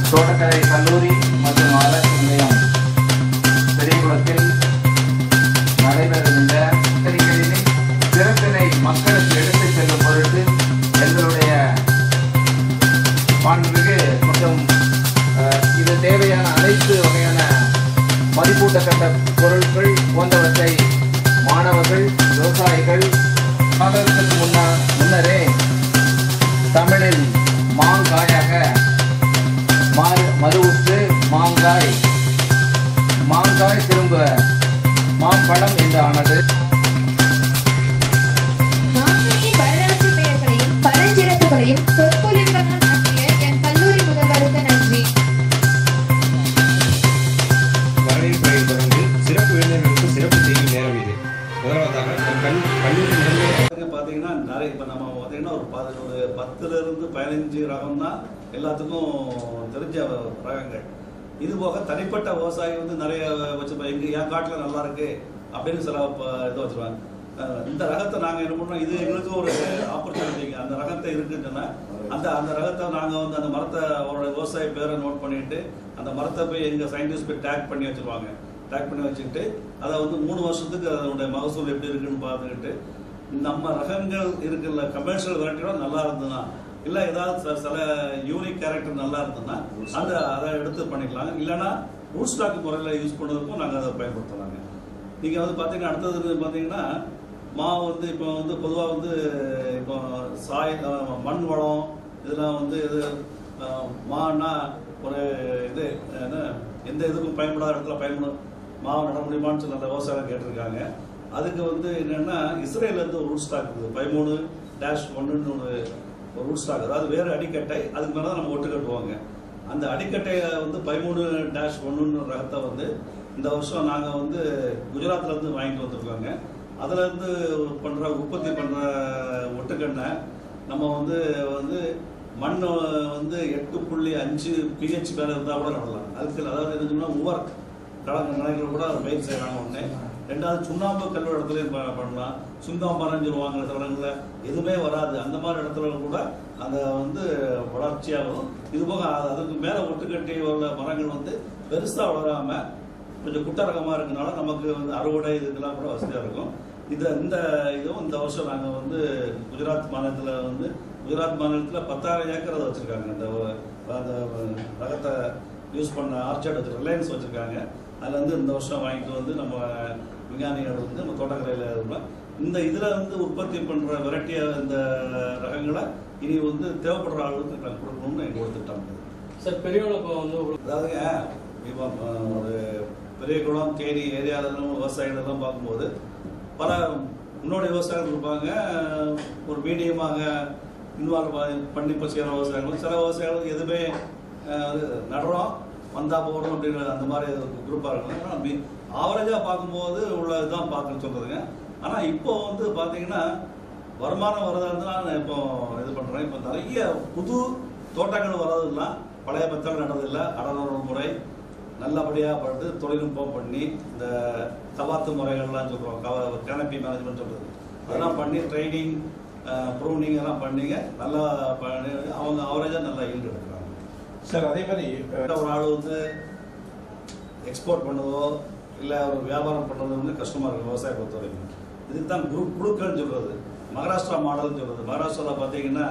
தோட்டக்கலை கல்லூரி மற்றும் ஆராய்ச்சி நிலையம் பெரியகுளத்தில் நடைபெறுகின்ற பத்திரிகைகளின் சிறப்பினை மக்களுக்கு எடுத்துச் செல்லும் பொருட்டு எங்களுடைய மாண்புமிகு மற்றும் அஹ், இது தேவையான அனைத்து வகையான மதிப்பூட்டத்தக்க பொருட்கள் போன்றவற்றை மாணவர்கள் விவசாயிகள் மாதத்திற்கு முன்னா முன்னரே தமிழில் மாங்காயாக மாறு மறுவுற்று மாங்காய் மாங்காய் திரும்ப மாம்பழம் என்று ஆனது மாங்கனியின் வரலாற்று பெயர்களையும் பழஞ்சிறப்புகளையும் சொற்பொழிவுகளால் ஆற்றிய என் கல்லூரி முதல்வருக்கு நன்றி வரவேற்புரையில் தொடர்ந்து சிறப்பு விருந்தினர்களுக்கு சிறப்பு செய்யும் நேரம் இது முதலாவதாக நம் கல் கல்லூரி முதன்மை பாருங்க பார்த்தீங்கன்னா நிறைய இப்போ நம்ம பார்த்தீங்கன்னா ஒரு பத ஒரு பத்துலேருந்து பதினஞ்சு ரகம் தான் எல்லாத்துக்கும் தெரிஞ்ச ரகங்கள் இது போக தனிப்பட்ட விவசாயி வந்து நிறைய வச்சுருப்போம் எங்கள் என் காட்டில் நல்லா இருக்கு அப்படின்னு சில ப- இது வச்சுருவாங்க அஹ் இந்த ரகத்தை நாங்கள் என்ன பண்ணோம் இது எங்களுக்கு ஒரு ஆப்பர்ச்சுனிட்டிங்க அந்த ரகத்தை இருக்குன்னு சொன்னா அந்த அந்த ரகத்தை நாங்கள் வந்து அந்த மரத்தை அவரோட விவசாய பேரை நோட் பண்ணிட்டு அந்த மரத்தை போய் எங்கள் சயின்டிஸ்ட் போய் டேக் பண்ணி வச்சுருவாங்க டேக் பண்ணி வச்சுக்கிட்டு அதை வந்து மூணு வருஷத்துக்கு அதனுடைய மகசூல் எப்படி இருக்குன்னு பார்த்துக்கிட்டு நம்ம ரகங்கள் இருக்குல்ல கமர்ஷியல் வெரைட்டியோட நல்லா இருந்ததுன்னா இல்லை ஏதாவது சில- சில யூனிக் கேரக்டர் நல்லா இருந்ததுன்னா அந்த அதை எடுத்து பண்ணிக்கலாம் இல்லைன்னா ரூட் ஸ்டாக் முறையில் யூஸ் பண்ணுறதுக்கும் நாங்கள் அதை பயன்படுத்தலாங்க நீங்கள் வந்து பார்த்தீங்கன்னா அடுத்தது பார்த்தீங்கன்னா மாவு வந்து இப்போ வந்து பொதுவாக வந்து இப்போ சாய் அஹ் மண் வளம் இதெல்லாம் வந்து இது அஹ் மான்னா ஒரு இது என்ன எந்த இதுக்கும் பயன்படாத இடத்துல பயன்படும் மாவு நட முடியுமான்னு சொல்லி அந்த விவசாயம் கேட்டிருக்காங்க அதுக்கு வந்து என்னன்னா இஸ்ரேல்ல இருந்து ஒரு ரூட் ஸ்டாக் இருக்குது பதிமூணு டேஷ் ஒன்றுன்னு ஒரு ஒரு ரூட் ஸ்டாக் அதாவது வேறு அடிக்கட்டை அதுக்கு மேலே தான் நம்ம ஒட்டு கட்டுவாங்க அந்த அடிக்கட்டையை வந்து பதிமூணு டேஷ் ஒன்றுன்னு ரகத்தை வந்து இந்த வருஷம் நாங்கள் வந்து குஜராத்ல இருந்து வாங்கிட்டு வந்திருக்காங்க அதுல இருந்து பண்ற உற்பத்தி பண்ற ஒட்டுக்கண்ணை நம்ம வந்து வந்து மண் வந்து எட்டு புள்ளி அஞ்சு பிஹெச் மேல இருந்தா கூட நடலாம் அதுக்கு அதாவது என்ன சொன்னா உவர் கலங்க நிலைகள் கூட பயிர் செய்யறாங்க ஒண்ணு ரெண்டாவது சுண்ணாம்பு கல் இடத்துலையும் ப- பண்ணலாம் சுண்ணாம்பரம் சொல்லுவாங்க சில இடங்கள்ல எதுவுமே வராது அந்த மாதிரி இடத்துல கூட அதை வந்து வளர்ச்சியா வரும் இது போக அது- அதுக்கு மேல ஒட்டுக்கட்டி உள்ள மரங்கள் வந்து பெருசா வளராம கொஞ்சம் குட்ட ரகமா இருக்கனால நமக்கு வந்து அறுவடை இதுக்கெல்லாம் கூட வசதியா இருக்கும் இது இந்த இதுவும் இந்த வருஷம் நாங்க வந்து குஜராத் மாநிலத்துல வந்து குஜராத் மாநிலத்துல பத்தாயிரம் ஏக்கர் அதை வச்சிருக்காங்க இந்த வ- அந்த ரகத்தை யூஸ் பண்ண ஆர்ச்சர்ட் வச்சு ரிலையன்ஸ் வச்சிருக்காங்க அதுல வந்து இந்த வருஷம் வாங்கிட்டு வந்து நம்ம விஞ்ஞானிகள் வந்து நம்ம தோட்டக்கலையில உள்ள இந்த இதுல வந்து உற்பத்தி பண்ற வெரைட்டியா இந்த ரகங்களை இனி வந்து தேவைப்படுற ஆளுக்கு நாங்கள் கொடுக்கணும்னு எங்க கொடுத்துட்டாங்க சார் பெரியவளை இப்போ வந்து ஒரு அதாவதுங்க இப்போ அஹ், ஒரு பெரிய குளம் தேனி ஏரியாவிலும் விவசாயிகள் எல்லாம் பார்க்கும்போது பல முன்னோடி விவசாயிகள் இருப்பாங்க ஒரு மீடியமாக இன்வால்வ் பண்ணி இப்போ செய்கிற விவசாயிகள் சில விவசாயிகள் எதுவுமே அஹ், அது நடுறோம் வந்தா போகணும் அப்படின்ற அந்த மாதிரி குரூப்பாக இருக்கும் ஆனால் ஆவரேஜாக பார்க்கும்போது உள்ள இதுதான் பார்க்கணும்னு சொல்கிறதுங்க ஆனால் இப்போ வந்து பார்த்தீங்கன்னா வருமானம் வரதா இருந்தால் நான் இப்போ இது பண்ணுறேன் இப்போ நிறைய புது தோட்டங்கள் வர்றதெல்லாம் பழைய மெத்தட் நடந்ததில்லை அறநூறு முறை நல்லபடியாக பட்டு தொழில்நுட்பம் பண்ணி இந்த கவாத்து முறைகள்லாம் சொல்கிறோம் கவ கேனப்பி மேனேஜ்மெண்ட் சொல்கிறது அதெல்லாம் பண்ணி ட்ரைனிங் ப்ரூனிங் எல்லாம் பண்ணிங்க நல்லா பண்ணி அவங்க அவரேஜாக நல்லா ஈல்டு எடுக்கிறாங்க சார் அதே மாதிரி அஹ், ஒரு ஆள் வந்து எக்ஸ்போர்ட் பண்ணதோ இல்லை ஒரு வியாபாரம் பண்ணுறது வந்து கஷ்டமாக இருக்கும் விவசாய பொறுத்த வரைக்கும் இதுக்கு தான் குரு குழுக்கள்னு சொல்கிறது மகாராஷ்டிரா மாடல்னு சொல்கிறது மகாராஷ்டிராவில் பார்த்தீங்கன்னா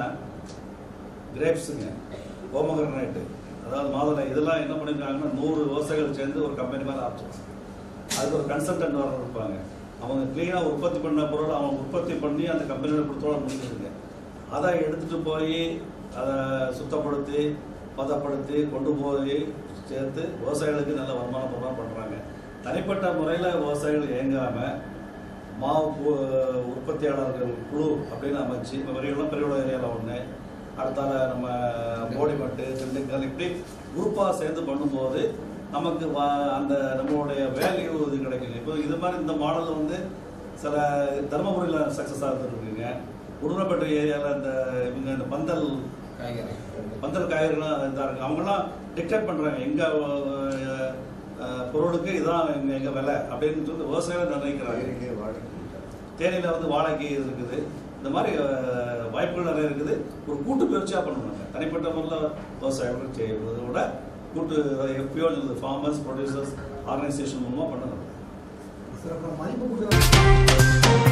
கிரேப்ஸுங்க ஓமகரனைட்டு அதாவது மாதுளை இதெல்லாம் என்ன பண்ணிருக்காங்கன்னா நூறு விவசாயிகள் சேர்ந்து ஒரு கம்பெனி மேலே ஆரம்பிச்சு அதுக்கு ஒரு கன்சல்டன்ட் வர இருப்பாங்க அவங்க க்ளீனாக உற்பத்தி பண்ண பொருள் அவங்க உற்பத்தி பண்ணி அந்த கம்பெனியில் கொடுத்தோட முடிஞ்சிருங்க அதை எடுத்துட்டு போய் அதை சுத்தப்படுத்தி பதப்படுத்தி கொண்டு போய் சேர்த்து விவசாயிகளுக்கு நல்ல வருமானம் பொருளாக பண்ணுறாங்க தனிப்பட்ட முறையில் விவசாயிகள் இயங்காமல் மாவு கு- உற்பத்தியாளர்கள் குழு அப்படின்னு அமைச்சு இப்போ பெரியவெல்லாம் பெரியவள ஏரியாவில் ஒன்று அடுத்தால நம்ம போடிமட்டு திண்டுக்கல் இப்படி குரூப்பாக சேர்ந்து பண்ணும்போது நமக்கு வ- அந்த நம்மளுடைய வேல்யூ இது கிடைக்குங்க இப்போ இது மாதிரி இந்த மாடல் வந்து சில தருமபுரியில் சக்ஸஸ் ஆகிருக்குங்க உடுமலைப்பேட்டை ஏரியாவில் இந்த இவங்க இந்த பந்தல் பந்தல் காய்கறிலாம் இதாக இருக்கு அவங்கெல்லாம் டிக்டேட் பண்ணுறாங்க எங்கள் பொருளுக்கு இதான் எங்க எங்க விலை அப்படின்னு சொல்லி விவசாயிகள் நிர்ணயிக்கிறாங்க தேனியில் வந்து வாழைக்கு இருக்குது இந்த மாதிரி அஹ், வாய்ப்புகள் நிறைய இருக்குது ஒரு கூட்டு பயிற்சியாக பண்ணணும் தனிப்பட்ட முறையில் விவசாயிகள் செய்வதை விட கூட்டு எஃபிஓ ஃபார்மர்ஸ் ப்ரொடியூசர்ஸ் ஆர்கனைசேஷன் மூலமாக பண்ணணும் சிறப்பு மதிப்பு கூட்டுறவு